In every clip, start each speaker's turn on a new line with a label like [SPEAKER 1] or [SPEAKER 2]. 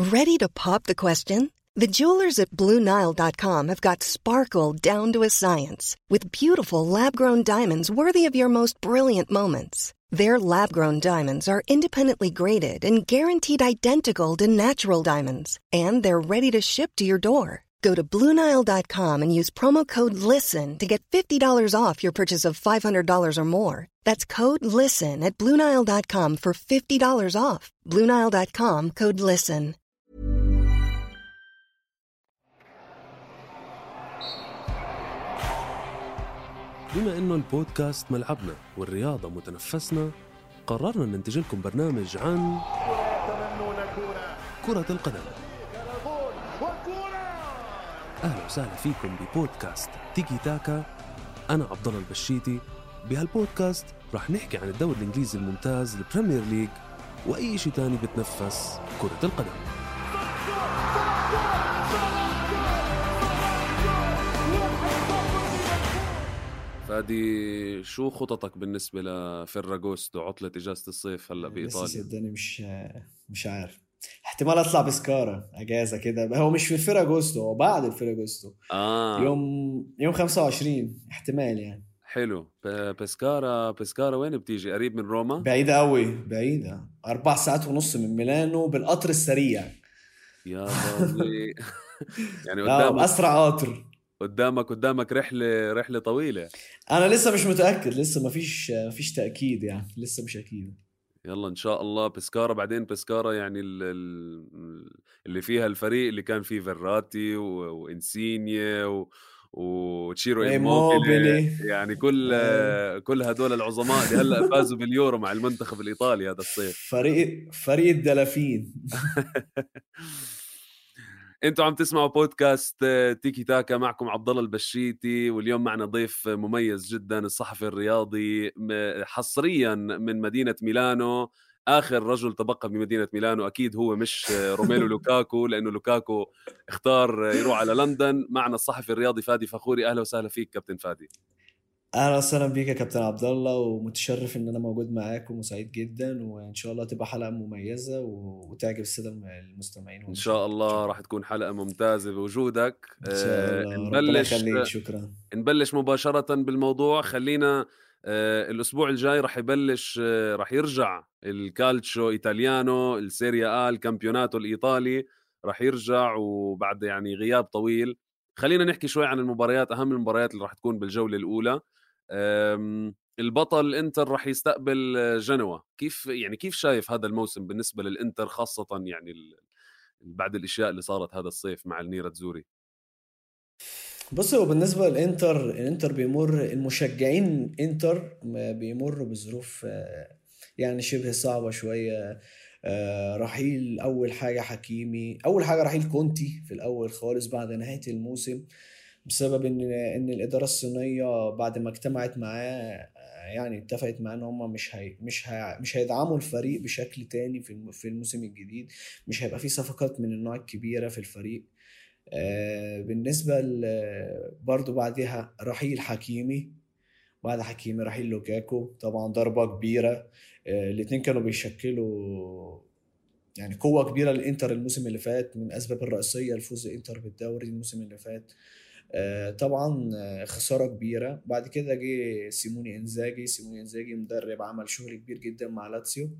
[SPEAKER 1] Ready to pop the question? The jewelers at BlueNile.com have got sparkle down to a science with beautiful lab grown diamonds worthy of your most brilliant moments. Their lab grown diamonds are independently graded and guaranteed identical to natural diamonds, and they're ready to ship to your door. Go to BlueNile.com and use promo code LISTEN to get $50 off your purchase of $500 or more. That's code LISTEN at BlueNile.com for $50 off. BlueNile.com code LISTEN.
[SPEAKER 2] بما انه البودكاست ملعبنا والرياضة متنفسنا قررنا ننتج لكم برنامج عن كرة القدم اهلا وسهلا فيكم ببودكاست تيكي تاكا انا عبد الله البشيتي بهالبودكاست رح نحكي عن الدوري الانجليزي الممتاز البريمير ليج واي شيء تاني بتنفس كرة القدم فادي شو خططك بالنسبة لفيراغوستو عطلة إجازة الصيف هلا
[SPEAKER 3] لسه
[SPEAKER 2] بإيطاليا؟
[SPEAKER 3] صدقني مش مش عارف احتمال اطلع بسكارة اجازة كده هو مش في الفيراجوستو هو بعد الفيراجوستو
[SPEAKER 2] آه
[SPEAKER 3] يوم يوم 25 احتمال يعني
[SPEAKER 2] حلو ب- بسكارا بسكارا وين بتيجي قريب من روما؟
[SPEAKER 3] بعيدة قوي بعيدة أربع ساعات ونص من ميلانو بالقطر السريع
[SPEAKER 2] يا ضوي يعني
[SPEAKER 3] لا
[SPEAKER 2] قدامك
[SPEAKER 3] بأسرع قطر
[SPEAKER 2] قدامك قدامك رحلة رحلة طويلة
[SPEAKER 3] أنا لسه مش متأكد لسه مفيش مفيش تأكيد يعني لسه مش أكيد
[SPEAKER 2] يلا ان شاء الله بسكارا بعدين بسكارا يعني ال- ال- اللي فيها الفريق اللي كان فيه فيراتي و- وانسينيا و وتشيرو
[SPEAKER 3] إيموبيلي.
[SPEAKER 2] إيموبيلي يعني كل
[SPEAKER 3] أيوة.
[SPEAKER 2] كل هدول العظماء اللي هلا فازوا باليورو مع المنتخب الايطالي هذا الصيف
[SPEAKER 3] فريق فريق الدلافين
[SPEAKER 2] انتوا عم تسمعوا بودكاست تيكي تاكا معكم عبد الله البشيتي واليوم معنا ضيف مميز جدا الصحفي الرياضي م- حصريا من مدينه ميلانو اخر رجل تبقى بمدينه ميلانو اكيد هو مش روميلو لوكاكو لانه لوكاكو اختار يروح على لندن معنا الصحفي الرياضي فادي فخوري اهلا وسهلا فيك كابتن فادي
[SPEAKER 3] اهلا وسهلا بيك يا كابتن عبد الله ومتشرف ان انا موجود معاكم وسعيد جدا وان شاء الله تبقى حلقه مميزه و- وتعجب الساده المستمعين
[SPEAKER 2] ان شاء الله راح تكون حلقه ممتازه بوجودك
[SPEAKER 3] ان شاء
[SPEAKER 2] آه،
[SPEAKER 3] الله ربنا
[SPEAKER 2] نبلش
[SPEAKER 3] يخليك شكرا
[SPEAKER 2] نبلش مباشرة بالموضوع خلينا آه، الأسبوع الجاي رح يبلش آه، رح يرجع الكالتشو إيطاليانو السيريا آ الكامبيوناتو الإيطالي رح يرجع وبعد يعني غياب طويل خلينا نحكي شوي عن المباريات أهم المباريات اللي رح تكون بالجولة الأولى آم، البطل الانتر رح يستقبل آه، جنوا كيف يعني كيف شايف هذا الموسم بالنسبة للانتر خاصة يعني ال- بعد الاشياء اللي صارت هذا الصيف مع النيرة تزوري
[SPEAKER 3] بص هو بالنسبه للانتر الانتر بيمر المشجعين انتر ما بيمروا بظروف آه، يعني شبه صعبه شويه آه، رحيل اول حاجه حكيمي اول حاجه رحيل كونتي في الاول خالص بعد نهايه الموسم بسبب ان ان الاداره الصينيه بعد ما اجتمعت معاه آه، يعني اتفقت معاه ان هم مش هي مش هي مش هيدعموا الفريق بشكل تاني في الم- في الموسم الجديد مش هيبقى في صفقات من النوع الكبيره في الفريق آه، بالنسبه ل- برضو بعدها رحيل حكيمي بعد حكيمي رحيل لوكاكو طبعا ضربه كبيره الاثنين كانوا بيشكلوا يعني قوة كبيرة للإنتر الموسم اللي فات من أسباب الرئيسية لفوز الإنتر بالدوري الموسم اللي فات آه، طبعا آه، خسارة كبيرة بعد كده جه سيموني إنزاجي سيموني إنزاجي مدرب عمل شغل كبير جدا مع لاتسيو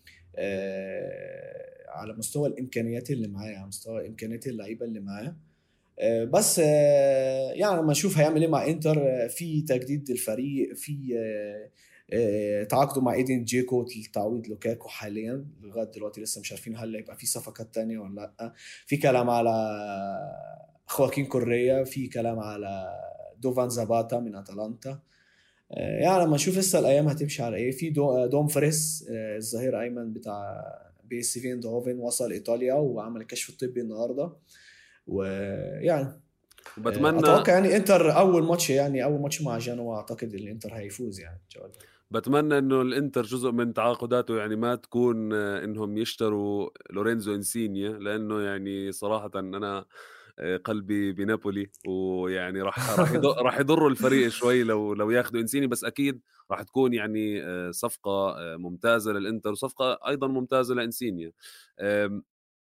[SPEAKER 3] آه، على مستوى الإمكانيات اللي معاه على مستوى إمكانيات اللعيبة اللي معاه آه، بس آه، يعني لما نشوف هيعمل ايه مع انتر آه، في تجديد الفريق في آه، آه، تعاقدوا مع ايدين جيكو لتعويض لوكاكو حاليا لغايه دلوقتي لسه مش عارفين هل هيبقى في صفقات تانية ولا لا في كلام على خواكين كوريا في كلام على دوفان زاباتا من اتلانتا آه، يعني لما نشوف لسه الايام هتمشي على ايه في دو دوم فريس آه، الظهير ايمن بتاع بي اس في ايندهوفن وصل ايطاليا وعمل الكشف الطبي النهارده ويعني
[SPEAKER 2] وبتمنى
[SPEAKER 3] اتوقع يعني انتر اول ماتش يعني اول ماتش مع جنوا اعتقد الانتر هيفوز يعني ان شاء الله
[SPEAKER 2] بتمنى انه الانتر جزء من تعاقداته يعني ما تكون آه، انهم يشتروا لورينزو انسينيا لانه يعني صراحه انا آه، قلبي بنابولي ويعني راح راح يضر راح يضروا الفريق شوي لو لو ياخذوا انسيني بس اكيد راح تكون يعني آه، صفقه آه، ممتازه للانتر وصفقه ايضا ممتازه لانسينيا آم،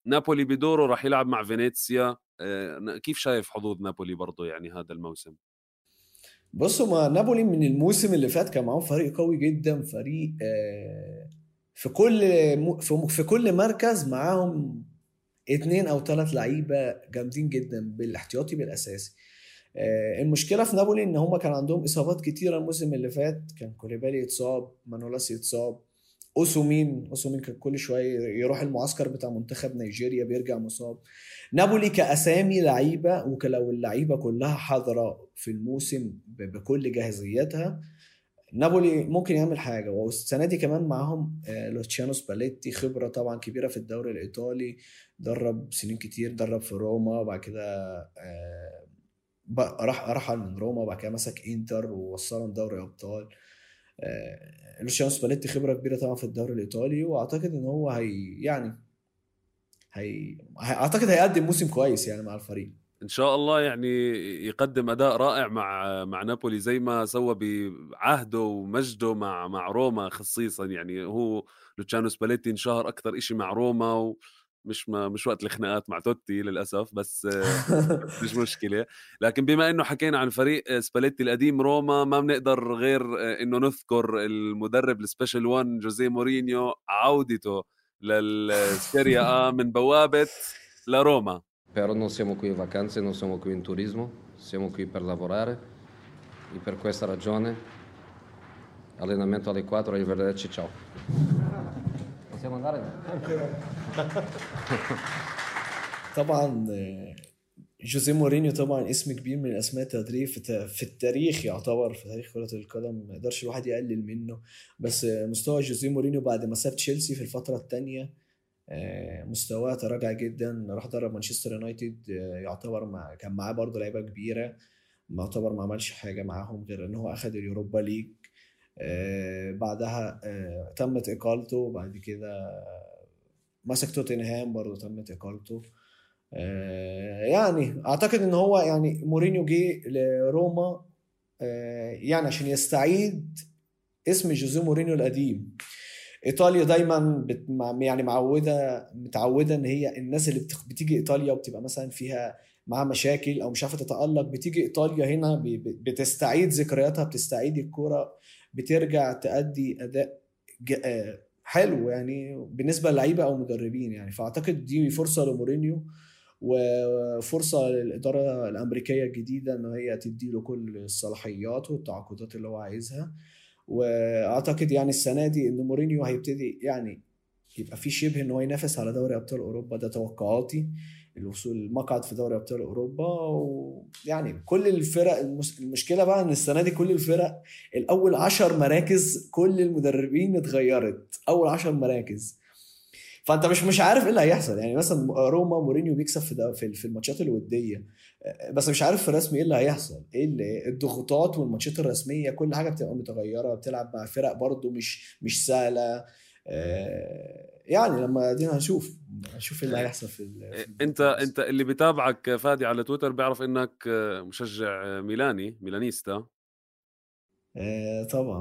[SPEAKER 2] نابولي بدوره راح يلعب مع فينيسيا كيف شايف حظوظ نابولي برضه يعني هذا الموسم
[SPEAKER 3] بصوا ما نابولي من الموسم اللي فات كان معاهم فريق قوي جدا فريق في كل في كل مركز معاهم اتنين او ثلاث لعيبه جامدين جدا بالاحتياطي بالاساسي آه، المشكله في نابولي ان هم كان عندهم اصابات كتيره الموسم اللي فات كان كوليبالي يتصاب مانولاس يتصاب اوسومين اوسومين كان كل شويه يروح المعسكر بتاع منتخب نيجيريا بيرجع مصاب نابولي كاسامي لعيبه ولو اللعيبه كلها حاضره في الموسم بكل جاهزيتها نابولي ممكن يعمل حاجه والسنه دي كمان معاهم آه، لوتشيانو سباليتي خبره طبعا كبيره في الدوري الايطالي درب سنين كتير درب في روما وبعد كده آه، راح رحل من روما وبعد كده مسك انتر ووصلهم دوري ابطال آه، لوشيانو سباليتي خبره كبيره طبعا في الدوري الايطالي واعتقد ان هو هي يعني هي اعتقد هيقدم موسم كويس يعني مع الفريق
[SPEAKER 2] ان شاء الله يعني يقدم اداء رائع مع مع نابولي زي ما سوى بعهده ومجده مع مع روما خصيصا يعني هو لوتشانو سباليتي انشهر اكثر شيء مع روما مش ما مش وقت الخناقات مع توتي للاسف بس مش مشكله لكن بما انه حكينا عن فريق سباليتي القديم روما ما بنقدر غير انه نذكر المدرب السبيشال 1 جوزيه مورينيو عودته للسيريا من بوابه لروما
[SPEAKER 4] Però non siamo qui in vacanze, non siamo qui in turismo, siamo qui per lavorare e per questa ragione allenamento alle 4, arrivederci, ciao. Possiamo andare?
[SPEAKER 3] طبعا جوزيه مورينيو طبعا اسم كبير من اسماء التدريب في التاريخ يعتبر في تاريخ كرة القدم ما يقدرش الواحد يقلل منه بس مستوى جوزيه مورينيو بعد ما ساب تشيلسي في الفترة الثانية مستواه تراجع جدا راح درب مانشستر يونايتد يعتبر مع كان معاه برضه لعيبه كبيره ما يعتبر ما عملش حاجه معاهم غير ان هو اخذ اليوروبا ليج بعدها تمت اقالته وبعد كده مسك توتنهام برضه تمت اقالته آه، يعني اعتقد ان هو يعني مورينيو جه لروما آه، يعني عشان يستعيد اسم جوزيه مورينيو القديم ايطاليا دايما بت يعني معوده متعوده ان هي الناس اللي بتيجي ايطاليا وبتبقى مثلا فيها معاها مشاكل او مش عارفه تتالق بتيجي ايطاليا هنا بتستعيد ذكرياتها بتستعيد الكوره بترجع تأدي اداء آه، حلو يعني بالنسبه للعيبه او مدربين يعني فاعتقد دي فرصه لمورينيو وفرصه للاداره الامريكيه الجديده ان هي تدي له كل الصلاحيات والتعاقدات اللي هو عايزها واعتقد يعني السنه دي ان مورينيو هيبتدي يعني يبقى في شبه ان هو ينافس على دوري ابطال اوروبا ده توقعاتي الوصول المقعد في دوري ابطال اوروبا ويعني كل الفرق المشكله بقى ان السنه دي كل الفرق الاول عشر مراكز كل المدربين اتغيرت اول عشر مراكز فانت مش مش عارف ايه اللي هيحصل يعني مثلا روما مورينيو بيكسب في في, في الماتشات الوديه بس مش عارف في الرسمي ايه اللي هيحصل ايه اللي الضغوطات والماتشات الرسميه كل حاجه بتبقى متغيره بتلعب مع فرق برضو مش مش سهله يعني لما دينا هنشوف هنشوف ايه اللي هيحصل في,
[SPEAKER 2] في انت انت اللي بيتابعك فادي على تويتر بيعرف انك مشجع ميلاني ميلانيستا
[SPEAKER 3] آه طبعا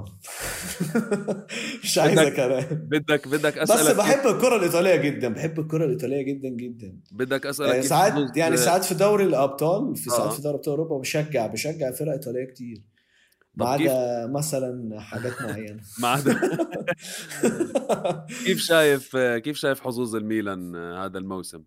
[SPEAKER 3] مش عايزه كلام
[SPEAKER 2] بدك بدك اسالك
[SPEAKER 3] بس بحب الكره الايطاليه جدا بحب الكره الايطاليه جدا جدا
[SPEAKER 2] بدك اسالك
[SPEAKER 3] يعني ساعات يعني ساعات في دوري الابطال في ساعات آه. في دوري ابطال اوروبا بشجع بشجع فرق ايطاليه كتير ما عدا مثلا حاجات معينه
[SPEAKER 2] ما عدا كيف شايف كيف شايف حظوظ الميلان هذا الموسم؟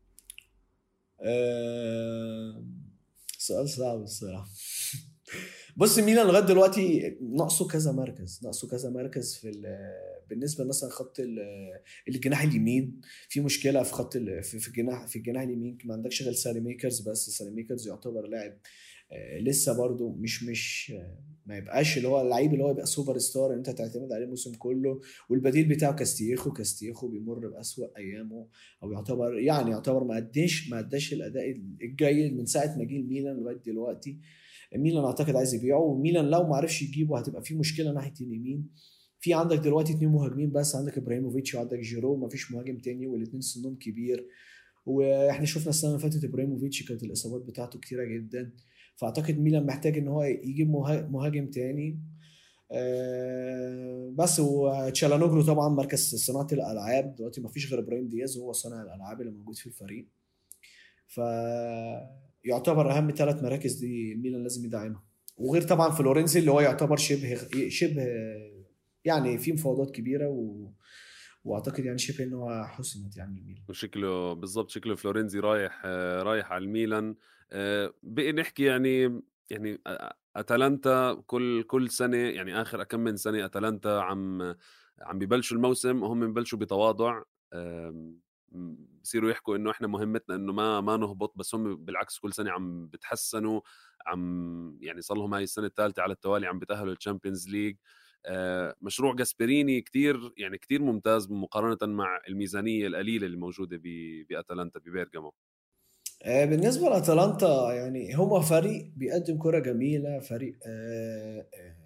[SPEAKER 3] أه... سؤال صعب الصراحه بص ميلان لغايه دلوقتي ناقصه كذا مركز ناقصه كذا مركز في بالنسبه مثلا خط الجناح اليمين في مشكله في خط في الجناح في الجناح اليمين ما عندكش غير سالي ميكرز بس سالي ميكرز يعتبر لاعب آه، لسه برضو مش مش ما يبقاش اللي هو اللعيب اللي هو يبقى سوبر ستار انت تعتمد عليه الموسم كله والبديل بتاعه كاستيخو كاستيخو بيمر باسوا ايامه او يعتبر يعني يعتبر ما اداش ما اداش الاداء الجيد من ساعه ما جه الميلان لغايه دلوقتي ميلان اعتقد عايز يبيعه وميلان لو ما عرفش يجيبه هتبقى في مشكله ناحيه اليمين في عندك دلوقتي اثنين مهاجمين بس عندك ابراهيموفيتش وعندك جيرو ما فيش مهاجم تاني والاثنين سنهم كبير واحنا شفنا السنه اللي فاتت ابراهيموفيتش كانت الاصابات بتاعته كتيره جدا فاعتقد ميلان محتاج ان هو يجيب مهاجم تاني آه، بس وتشالانوجلو طبعا مركز صناعه الالعاب دلوقتي ما فيش غير ابراهيم دياز هو صانع الالعاب اللي موجود في الفريق ف يعتبر اهم ثلاث مراكز دي ميلان لازم يدعمها وغير طبعا فلورنزي اللي هو يعتبر شبه شبه يعني في مفاوضات كبيره و... واعتقد يعني شبه ان هو حسمت يعني الميلان
[SPEAKER 2] وشكله بالضبط شكله فلورنزي رايح رايح على الميلان آه، بقي نحكي يعني يعني اتلانتا كل كل سنه يعني اخر كم من سنه اتلانتا عم عم ببلشوا الموسم وهم ببلشوا بتواضع بصيروا يحكوا انه احنا مهمتنا انه ما ما نهبط بس هم بالعكس كل سنه عم بتحسنوا عم يعني صار لهم هاي السنه الثالثه على التوالي عم بتاهلوا الشامبيونز ليج آه، مشروع جاسبريني كتير يعني كتير ممتاز مقارنه مع الميزانيه القليله اللي موجوده باتلانتا ببيرجامو
[SPEAKER 3] آه، بالنسبه لاتلانتا يعني هو فريق بيقدم كره جميله فريق آه،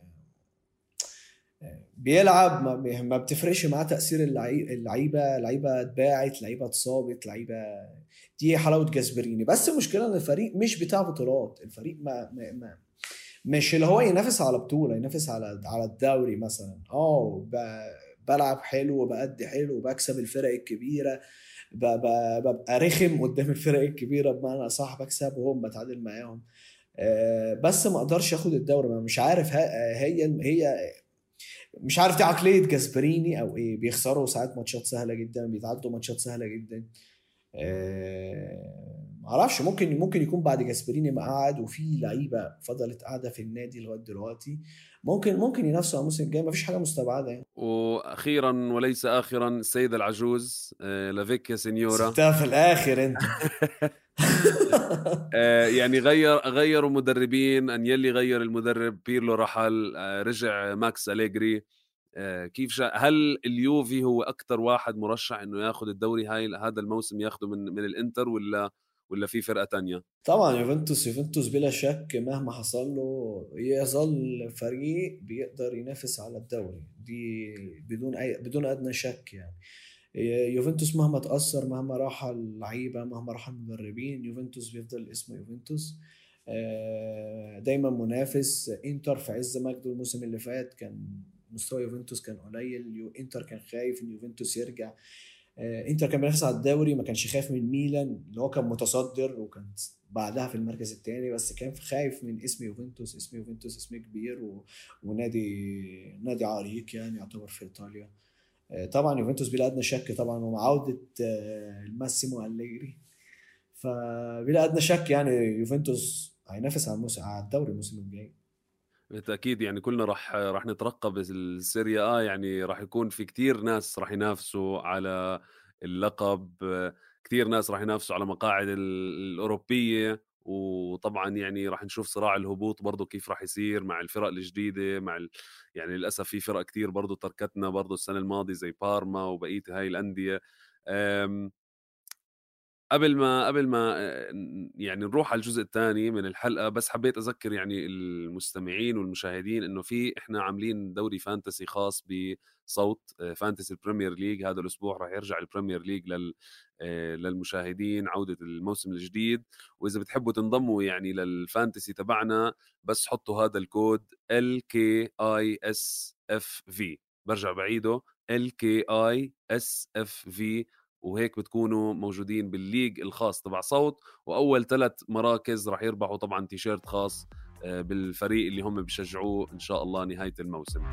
[SPEAKER 3] بيلعب ما بتفرقش معاه تاثير اللعيبه لعيبه اتباعت لعيبه اتصابت لعيبه دي حلاوه جاسبريني بس المشكله ان الفريق مش بتاع بطولات الفريق ما, ما, ما مش اللي هو ينافس على بطوله ينافس على على الدوري مثلا اه بلعب حلو وبأدي حلو وبكسب الفرق الكبيره ببقى رخم قدام الفرق الكبيره بمعنى صح بكسب وهم بتعادل معاهم آه، بس ما اقدرش اخد الدوري مش عارف هي هي مش عارف دي عقليه جاسبريني او ايه بيخسروا ساعات ماتشات سهله جدا بيتعدوا ماتشات سهله جدا آه معرفش ممكن ممكن يكون بعد جاسبريني ما قعد وفي لعيبه فضلت قاعده في النادي لغايه دلوقتي ممكن ممكن ينافسوا على الموسم الجاي مفيش حاجه مستبعده يعني
[SPEAKER 2] واخيرا وليس اخرا السيده العجوز آه لافيكيا سينيورا
[SPEAKER 3] سبتها في الاخر انت
[SPEAKER 2] آه يعني غير غيروا مدربين ان يلي غير المدرب بيرلو رحل آه رجع ماكس أليجري آه كيف شا... هل اليوفي هو اكثر واحد مرشح انه ياخذ الدوري هاي هذا الموسم ياخذه من من الانتر ولا ولا في فرقه تانية
[SPEAKER 3] طبعا يوفنتوس يوفنتوس بلا شك مهما حصل له يظل فريق بيقدر ينافس على الدوري دي بدون اي بدون ادنى شك يعني يوفنتوس مهما تاثر مهما راح اللعيبه مهما راح المدربين يوفنتوس بيفضل اسمه يوفنتوس آه، دايما منافس انتر في عز مجده الموسم اللي فات كان مستوى يوفنتوس كان قليل انتر كان خايف ان يوفنتوس يرجع آه، انتر كان بينافس على الدوري ما كانش خايف من ميلان اللي هو كان متصدر وكان بعدها في المركز الثاني بس كان خايف من اسم يوفنتوس اسم يوفنتوس اسم كبير و... ونادي نادي عريق يعني يعتبر في ايطاليا آه، طبعا يوفنتوس بلا ادنى شك طبعا ومع عوده آه، ماسيمو أليجري فبلا ادنى شك يعني يوفنتوس هينافس على الموسم على الدوري الموسم الجاي
[SPEAKER 2] بالتاكيد يعني كلنا راح راح نترقب السيريا اه يعني راح يكون في كتير ناس راح ينافسوا على اللقب كثير ناس راح ينافسوا على مقاعد الاوروبيه وطبعا يعني راح نشوف صراع الهبوط برضه كيف راح يصير مع الفرق الجديده مع ال... يعني للاسف في فرق كثير برضه تركتنا برضه السنه الماضيه زي بارما وبقيه هاي الانديه آمم قبل ما قبل ما يعني نروح على الجزء الثاني من الحلقه بس حبيت اذكر يعني المستمعين والمشاهدين انه في احنا عاملين دوري فانتسي خاص بصوت فانتسي البريمير ليج هذا الاسبوع راح يرجع البريمير ليج لل للمشاهدين عوده الموسم الجديد واذا بتحبوا تنضموا يعني للفانتسي تبعنا بس حطوا هذا الكود ال كي اي اس اف في برجع بعيده ال كي اي اس اف في وهيك بتكونوا موجودين بالليج الخاص تبع صوت واول ثلاث مراكز راح يربحوا طبعا تيشيرت خاص آه، بالفريق اللي هم بشجعوه ان شاء الله نهايه الموسم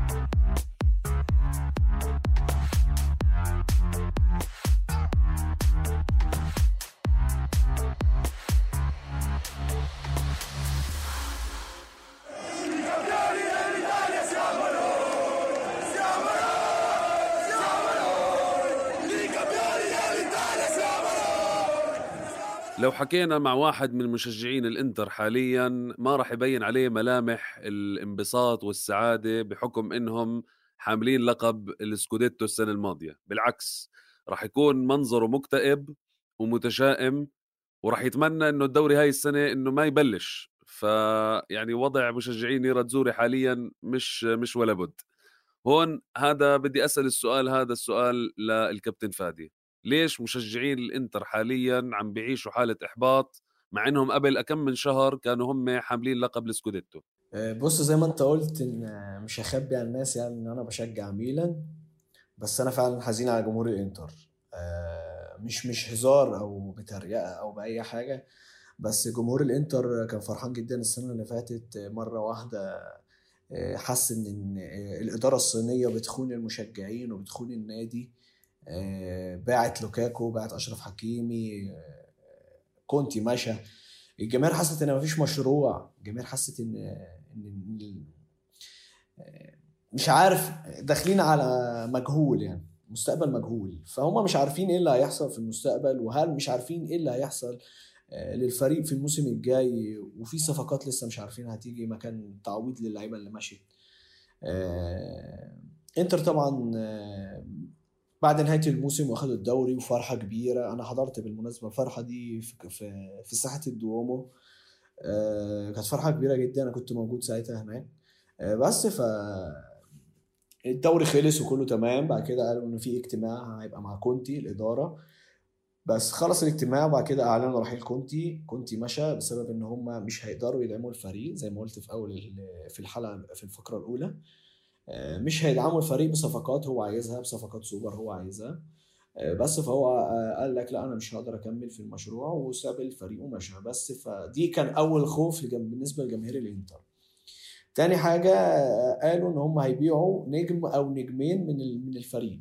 [SPEAKER 2] لو حكينا مع واحد من مشجعين الانتر حاليا ما راح يبين عليه ملامح الانبساط والسعاده بحكم انهم حاملين لقب السكوديتو السنه الماضيه بالعكس راح يكون منظره مكتئب ومتشائم وراح يتمنى انه الدوري هاي السنه انه ما يبلش فيعني وضع مشجعين نيراتزوري حاليا مش مش ولا بد هون هذا بدي اسال السؤال هذا السؤال للكابتن فادي ليش مشجعين الانتر حاليا عم بيعيشوا حاله احباط مع انهم قبل كم من شهر كانوا هم حاملين لقب السكوديتو
[SPEAKER 3] آه، بص زي ما انت قلت ان مش هخبي على الناس يعني ان انا بشجع ميلان بس انا فعلا حزين على جمهور الانتر آه، مش مش هزار او بتريقه او باي حاجه بس جمهور الانتر كان فرحان جدا السنه اللي فاتت مره واحده آه، حس ان الاداره الصينيه بتخون المشجعين وبتخون النادي باعت لوكاكو باعت اشرف حكيمي كونتي مشى الجماهير حست ان مفيش مشروع الجماهير حست ان ان مش عارف داخلين على مجهول يعني مستقبل مجهول فهم مش عارفين ايه اللي هيحصل في المستقبل وهل مش عارفين ايه اللي هيحصل آه، للفريق في الموسم الجاي وفي صفقات لسه مش عارفين هتيجي مكان تعويض للعيبه اللي مشيت آه، انتر طبعا آه، بعد نهايه الموسم واخدوا الدوري وفرحه كبيره انا حضرت بالمناسبه الفرحه دي في في, في ساحه الدوامو كانت فرحه كبيره جدا انا كنت موجود ساعتها هناك بس ف الدوري خلص وكله تمام بعد كده قالوا ان في اجتماع هيبقى مع كونتي الاداره بس خلص الاجتماع وبعد كده اعلنوا رحيل كونتي كونتي مشى بسبب ان هم مش هيقدروا يدعموا الفريق زي ما قلت في اول في الحلقه في الفقره الاولى آه، مش هيدعموا الفريق بصفقات هو عايزها بصفقات سوبر هو عايزها آه، بس فهو آه، قال لك لا انا مش هقدر اكمل في المشروع وساب الفريق ومشى بس فدي كان اول خوف بالنسبه لجماهير الانتر تاني حاجة قالوا إن هم هيبيعوا نجم أو نجمين من من الفريق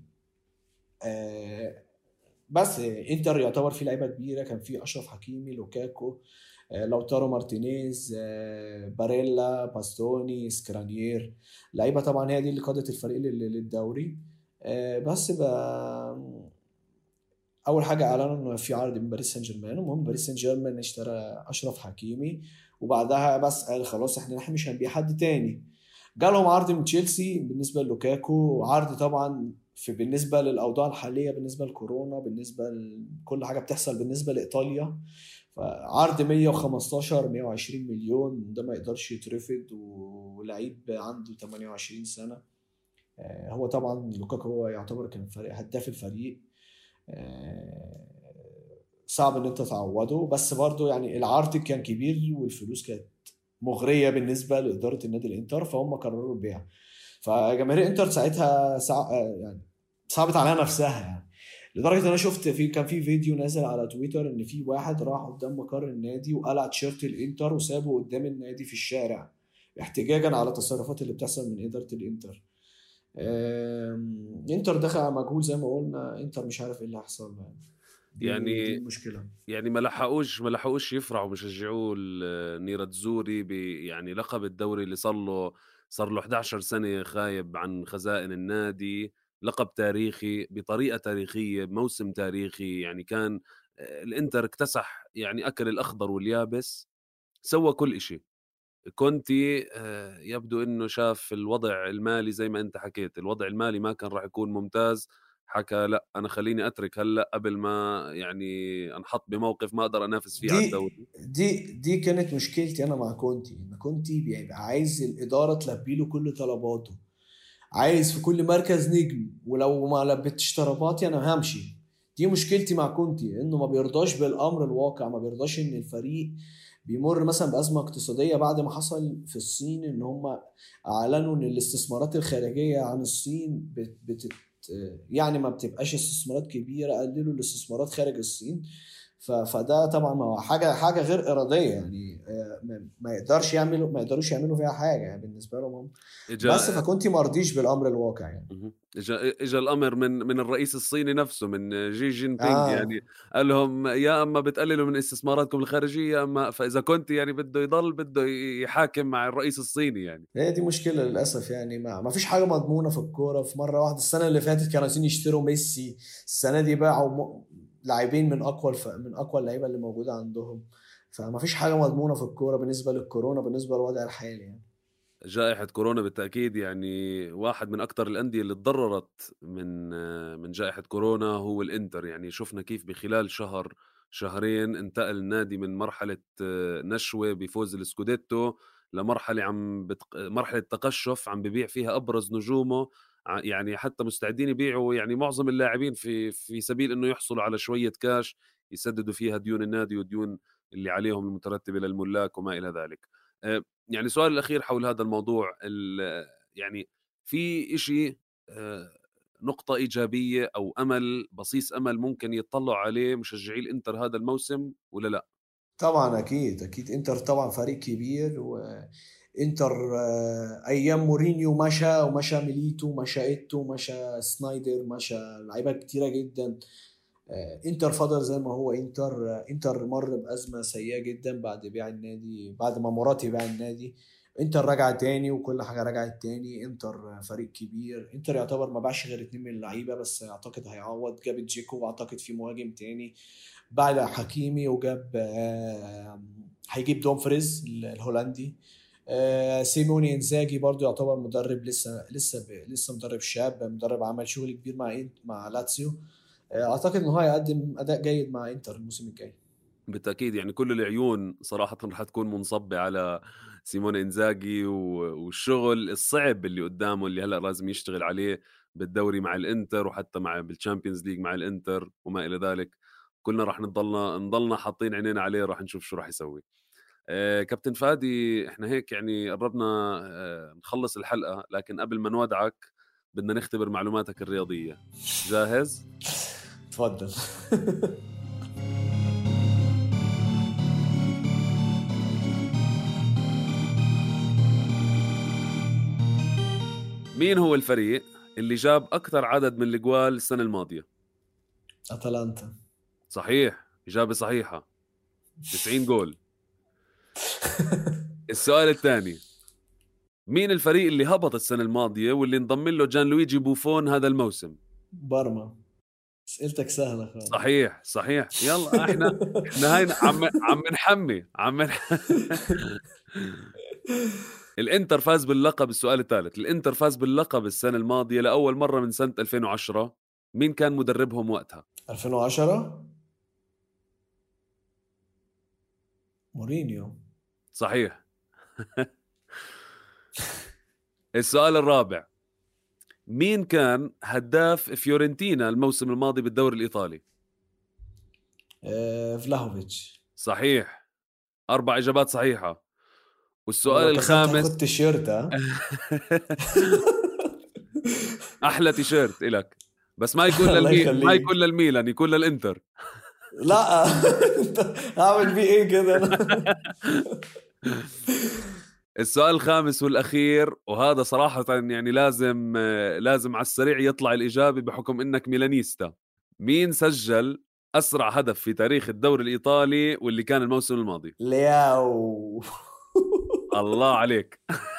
[SPEAKER 3] آه، بس انتر يعتبر فيه لعيبه كبيره كان فيه اشرف حكيمي لوكاكو آه، لوتارو مارتينيز آه، باريلا باستوني سكرانيير لعيبه طبعا هي دي اللي قادت الفريق للدوري بس بقى اول حاجه اعلنوا انه في عرض من باريس سان جيرمان المهم باريس سان جيرمان اشترى اشرف حكيمي وبعدها بس قال خلاص احنا احنا مش هنبيع حد تاني جالهم عرض من تشيلسي بالنسبه لوكاكو عرض طبعا في بالنسبه للاوضاع الحاليه بالنسبه لكورونا بالنسبه لكل حاجه بتحصل بالنسبه لايطاليا فعرض 115 120 مليون ده ما يقدرش يترفض ولعيب عنده 28 سنه آه، هو طبعا لوكاكو هو يعتبر كان فريق هداف الفريق آه، صعب ان انت تعوضه بس برضه يعني العرض كان كبير والفلوس كانت مغريه بالنسبه لاداره النادي الانتر فهم قرروا البيع فجماهير الانتر ساعتها سع... يعني صعبت عليها نفسها يعني لدرجه ان انا شفت في كان في فيديو نازل على تويتر ان في واحد راح قدام مقر النادي وقلع تيشيرت الانتر وسابه قدام النادي في الشارع احتجاجا على التصرفات اللي بتحصل من اداره الانتر انتر دخل على مجهول زي ما قلنا انتر مش عارف ايه اللي هيحصل يعني
[SPEAKER 2] يعني دي المشكله يعني ما لحقوش ما لحقوش يفرحوا بيشجعوه نيراتزوري ب يعني لقب الدوري اللي صار له صار له 11 سنه خايب عن خزائن النادي لقب تاريخي بطريقه تاريخيه بموسم تاريخي يعني كان الانتر اكتسح يعني اكل الاخضر واليابس سوى كل شيء كونتي آه، يبدو انه شاف الوضع المالي زي ما انت حكيت الوضع المالي ما كان راح يكون ممتاز حكى لا انا خليني اترك هلا قبل ما يعني انحط بموقف ما اقدر انافس فيه على الدوري
[SPEAKER 3] دي دي كانت مشكلتي انا مع كونتي ان كونتي بيبقى عايز الاداره تلبي له كل طلباته عايز في كل مركز نجم ولو ما لبتش طلباتي انا همشي دي مشكلتي مع كونتي انه ما بيرضاش بالامر الواقع ما بيرضاش ان الفريق بيمر مثلا بازمه اقتصاديه بعد ما حصل في الصين ان هم اعلنوا ان الاستثمارات الخارجيه عن الصين بت, بت يعني ما بتبقاش استثمارات كبيره قللوا الاستثمارات خارج الصين فده طبعا ما هو حاجه حاجه غير اراديه يعني آه، ما يقدرش يعملوا ما يقدروش يعملوا فيها حاجه يعني بالنسبه لهم هم بس فكنت مرضيش بالامر الواقع يعني
[SPEAKER 2] اجى اجى الامر من من الرئيس الصيني نفسه من جي جين بينغ آه. يعني قال لهم يا اما بتقللوا من استثماراتكم الخارجيه يا اما فاذا كنت يعني بده يضل بده يحاكم مع الرئيس الصيني يعني
[SPEAKER 3] هي دي مشكله للاسف يعني ما, ما فيش حاجه مضمونه في الكوره في مره واحده السنه اللي فاتت كانوا عايزين يشتروا ميسي السنه دي باعوا لاعبين من اقوى الف... من اقوى اللعيبه اللي موجوده عندهم فما فيش حاجه مضمونه في الكوره بالنسبه للكورونا بالنسبه للوضع الحالي يعني
[SPEAKER 2] جائحة كورونا بالتأكيد يعني واحد من أكثر الأندية اللي تضررت من من جائحة كورونا هو الإنتر يعني شفنا كيف بخلال شهر شهرين انتقل النادي من مرحلة نشوة بفوز السكوديتو لمرحلة عم بتق... مرحلة تقشف عم ببيع فيها أبرز نجومه يعني حتى مستعدين يبيعوا يعني معظم اللاعبين في في سبيل انه يحصلوا على شويه كاش يسددوا فيها ديون النادي وديون اللي عليهم المترتبه للملاك وما الى ذلك آه، يعني سؤال الاخير حول هذا الموضوع يعني في شيء نقطة إيجابية أو أمل بصيص أمل ممكن يطلع عليه مشجعي الإنتر هذا الموسم ولا لا؟
[SPEAKER 3] طبعا أكيد أكيد إنتر طبعا فريق كبير وإنتر أيام مورينيو مشى ومشى ميليتو مشى إيتو مشى سنايدر مشى لعيبة كتيرة جدا انتر فضل زي ما هو انتر انتر مر بازمه سيئه جدا بعد بيع النادي بعد ما مراتي باع النادي انتر رجع تاني وكل حاجه رجعت تاني انتر فريق كبير انتر يعتبر ما باعش غير اتنين من اللعيبه بس اعتقد هيعوض جاب جيكو واعتقد في مهاجم تاني بعد حكيمي وجاب هيجيب دومفريز الهولندي آه، سيموني انزاجي برضو يعتبر مدرب لسه لسه لسه مدرب شاب مدرب عمل شغل كبير مع مع لاتسيو آه، اعتقد انه هيقدم اداء جيد مع انتر الموسم الجاي
[SPEAKER 2] بالتاكيد يعني كل العيون صراحه رح تكون منصبه على سيمون انزاجي والشغل الصعب اللي قدامه اللي هلا لازم يشتغل عليه بالدوري مع الانتر وحتى مع بالشامبيونز ليج مع الانتر وما الى ذلك كلنا راح نضلنا نضلنا حاطين عينينا عليه راح نشوف شو راح يسوي آه كابتن فادي احنا هيك يعني قربنا آه نخلص الحلقه لكن قبل ما نودعك بدنا نختبر معلوماتك الرياضيه جاهز
[SPEAKER 3] تفضل
[SPEAKER 2] مين هو الفريق اللي جاب أكثر عدد من الجوال السنة الماضية؟
[SPEAKER 3] أتلانتا
[SPEAKER 2] صحيح إجابة صحيحة 90 جول السؤال الثاني مين الفريق اللي هبط السنة الماضية واللي انضم له جان لويجي بوفون هذا الموسم؟
[SPEAKER 3] برما اسئلتك سهله خالص
[SPEAKER 2] صحيح صحيح يلا احنا احنا هاي عم عم نحمي عم الانتر فاز باللقب السؤال الثالث الانتر فاز باللقب السنه الماضيه لاول مره من سنه 2010 مين كان مدربهم وقتها
[SPEAKER 3] 2010 مورينيو
[SPEAKER 2] صحيح السؤال الرابع مين كان هداف فيورنتينا الموسم الماضي بالدوري الايطالي
[SPEAKER 3] آه، فلاهوفيتش
[SPEAKER 2] صحيح اربع اجابات صحيحه والسؤال الخامس
[SPEAKER 3] خد تيشيرت
[SPEAKER 2] احلى تيشيرت الك بس ما يكون للمي... ما يكون للميلان يكون للانتر
[SPEAKER 3] لا اعمل بيه ايه كده
[SPEAKER 2] السؤال الخامس والاخير وهذا صراحه يعني لازم لازم على السريع يطلع الاجابه بحكم انك ميلانيستا مين سجل اسرع هدف في تاريخ الدوري الايطالي واللي كان الموسم الماضي
[SPEAKER 3] لياو
[SPEAKER 2] الله عليك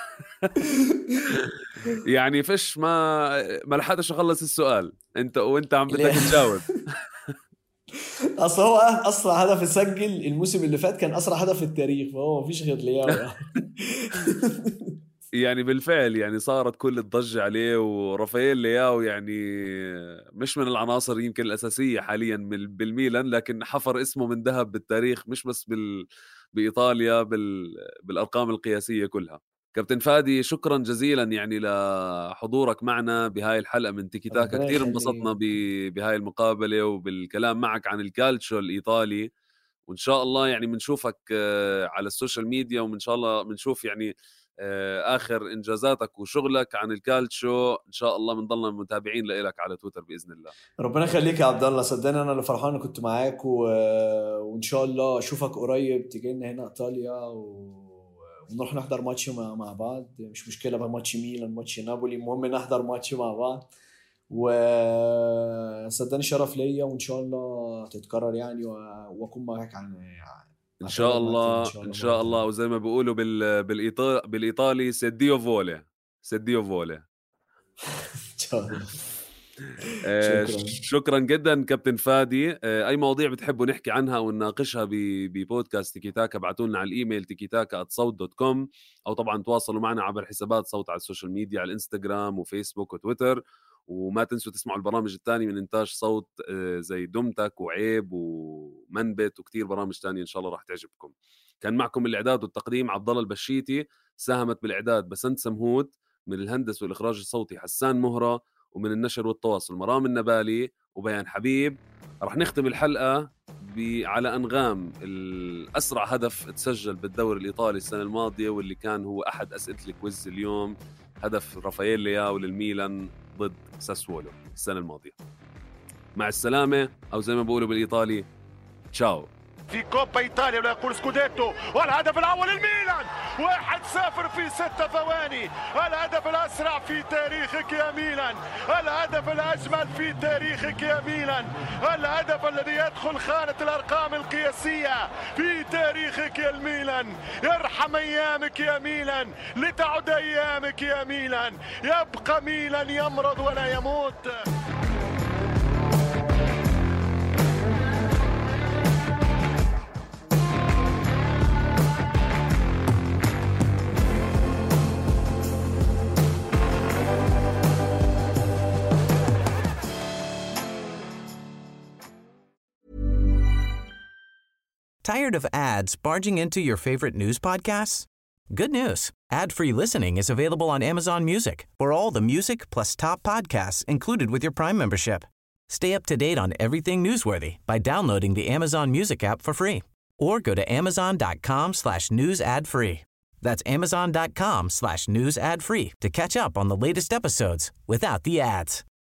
[SPEAKER 2] يعني فش ما ما لحقتش اخلص السؤال انت وانت عم بدك تجاوب
[SPEAKER 3] اصل هو اسرع هدف سجل الموسم اللي فات كان اسرع هدف في التاريخ فهو ما فيش غير لياو
[SPEAKER 2] يعني بالفعل يعني صارت كل الضجة عليه ورافائيل لياو يعني مش من العناصر يمكن الأساسية حاليا بالميلان لكن حفر اسمه من ذهب بالتاريخ مش بس بال بايطاليا بال... بالارقام القياسيه كلها كابتن فادي شكرا جزيلا يعني لحضورك معنا بهاي الحلقه من تيكي تاكا كثير انبسطنا ب... بهاي المقابله وبالكلام معك عن الكالتشو الايطالي وان شاء الله يعني بنشوفك آه، على السوشيال ميديا وان شاء الله بنشوف يعني آه، اخر انجازاتك وشغلك عن الكالتشو ان شاء الله بنضلنا متابعين لك على تويتر باذن الله
[SPEAKER 3] ربنا يخليك يا عبد الله صدقني انا اللي فرحان كنت معاك و... وان شاء الله اشوفك قريب تيجي لنا هنا ايطاليا و... ونروح نحضر ماتش مع, مع بعض مش مشكله بقى ماتش ميلان ماتش نابولي المهم نحضر ماتش مع بعض وصدقني شرف ليا وان شاء الله تتكرر يعني واكون معاك عن
[SPEAKER 2] ان شاء الله ان شاء الله وزي ما بيقولوا بال بالايطالي بالايطالي سيديو فولي سيديو فولي
[SPEAKER 3] ان شاء الله
[SPEAKER 2] آه، شكرا. شكرا جدا كابتن فادي آه، اي مواضيع بتحبوا نحكي عنها ونناقشها ببودكاست تيكي تاكا ابعتوا لنا على الايميل تيكي تاكا صوت دوت كوم او طبعا تواصلوا معنا عبر حسابات صوت على السوشيال ميديا على الانستغرام وفيسبوك وتويتر وما تنسوا تسمعوا البرامج الثانيه من انتاج صوت آه، زي دمتك وعيب ومنبت وكثير برامج ثانيه ان شاء الله راح تعجبكم كان معكم الاعداد والتقديم عبد الله البشيتي ساهمت بالاعداد بسنت سمهوت من الهندسه والاخراج الصوتي حسان مهره ومن النشر والتواصل مرام النبالي وبيان حبيب راح نختم الحلقه على انغام الاسرع هدف تسجل بالدوري الايطالي السنه الماضيه واللي كان هو احد اسئله الكويز اليوم هدف رافائيل لياو للميلان ضد ساسولو السنه الماضيه مع السلامه او زي ما بقولوا بالايطالي تشاو
[SPEAKER 5] في كوبا ايطاليا ولا يقول سكوديتو والهدف الاول للميلان واحد صفر في ستة ثواني الهدف الاسرع في تاريخك يا ميلان الهدف الاجمل في تاريخك يا ميلان الهدف الذي يدخل خانة الارقام القياسية في تاريخك يا الميلان يرحم ايامك يا ميلان لتعد ايامك يا ميلان يبقى ميلان يمرض ولا يموت
[SPEAKER 6] Tired of ads barging into your favorite news podcasts? Good news. Ad-free listening is available on Amazon Music for all the music plus top podcasts included with your Prime membership. Stay up to date on everything newsworthy by downloading the Amazon Music app for free or go to amazon.com slash news ad free. That's amazon.com slash news ad free to catch up on the latest episodes without the ads.